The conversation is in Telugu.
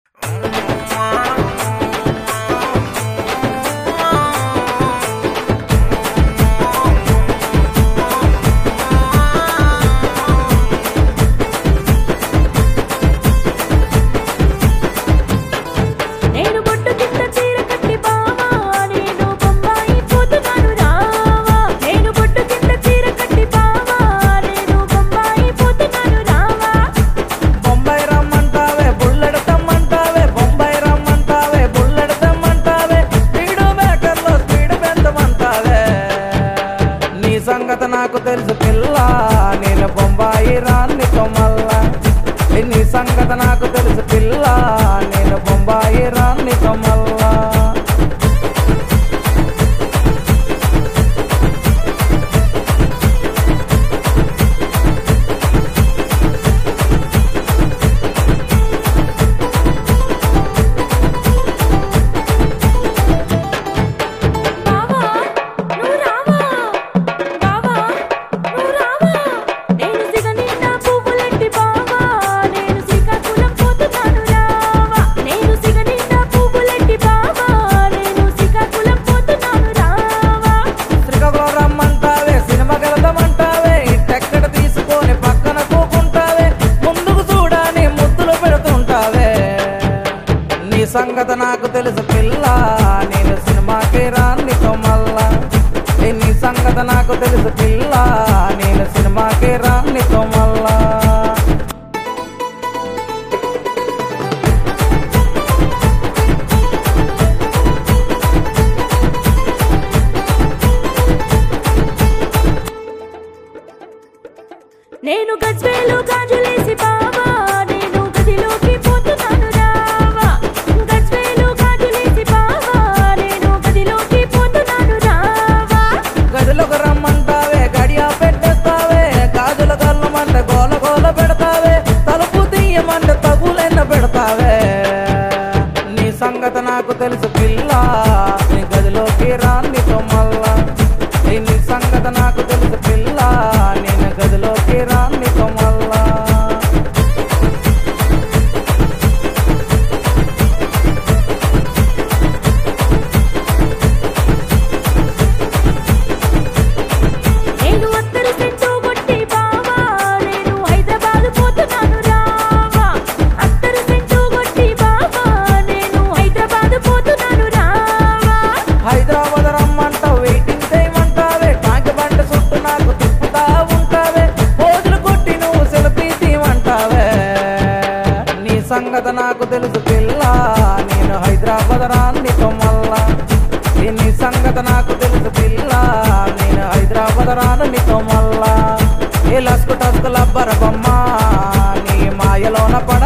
నేను బొట్టు కింద చీర కట్టి బావా నేను బొంబాయి పోతున్నాను రావా నేను బొట్టు కింద చీర కట్టి బావా నేను బొంబాయి పోతున్నాను రావా బొంబాయి రమ్మంటావే బుల్లెడతమ్మంటావే బొంబాయి రమ్మంటావే బుల్లెడతమ్మంటావే స్పీడు మేకర్లో స్పీడ్ పెంచమంటావే నీ సంగతి నాకు తెలుసు పిల్ల నేను బొంబాయి రాన్ని మళ్ళా నీ సంగతి నాకు తెలుసు పిల్ల నేను బొంబాయి రాన్ని మళ్ళా బావా నువ్వు రావా బావా నువ్వు రావా నేను సిగ నిండా పువ్వులెట్టి బావా నేను శ్రీకాకుళం పోతున్నాను రావా నేను సిగ నిండా పువ్వులెట్టి బావా నేను శ్రీకాకుళం పోతున్నాను రావా శ్రీకాకుళం రమ్మంటావే సినిమాకి వెళ్దామంటావే ఇట్టెక్కడ తీసుకొని పక్కన కూకుంటావే ముందుకు చూడని ముద్దులు పెడుతుంటావే నీ సంగతి నాకు తెలుసు పిల్ల నేను సినిమాకి రానితో మళ్ళా ఏ నీ సంగతి నాకు తెలుసు పిల్ల నేను సినిమాకి రానితో మళ్ళా నేను గజ్వేలు గాజులేసి బావా నేను గదిలోకి పోతున్నాను రావా గజ్వేలు గాజులేసి బావా నేను గదిలోకి పోతున్నాను రావా గదిలోకి రమ్మంటావే గడియా పెట్టేస్తావే గాజుల గల్లమంటే గోల గోల పెడతావే తలుపు తీయమంటే తగులెన్న పెడతావే నీ సంగతి నాకు తెలుసు పిల్ల నీ గదిలోకి రానితో మళ్ళా ఏ నీ సంగతి నాకు తెలుసు పిల్ల నేను గదిలోకి రానితో మళ్ళా నేను అత్తరు సెంటు కొట్టి బావా నేను హైదరాబాద్ పోతున్నాను రావా అత్తరు సెంటు కొట్టి బావా నేను హైదరాబాద్ పోతున్నాను రావా హైదరాబాద్ రమ్మంటావు వెయిటింగ్ చేయమంటావే ట్యాంక్ బండ చుట్టూ నాకు తిప్పుతా ఉంటావే పోజులు కొట్టి నువ్వు సెల్ఫీ తీయమంటావే నీ సంగతి నాకు తెలుసు పిల్ల నేను హైదరాబాద్ రానితో మళ్ళా ఈ నీ సంగతి నాకు తెలుసు పిల్ల నేను హైదరాబాద్ రాను నీతో మళ్ళా ఏ లస్కు టస్కు లబ్బర బొమ్మ నీ మాయలోన పడ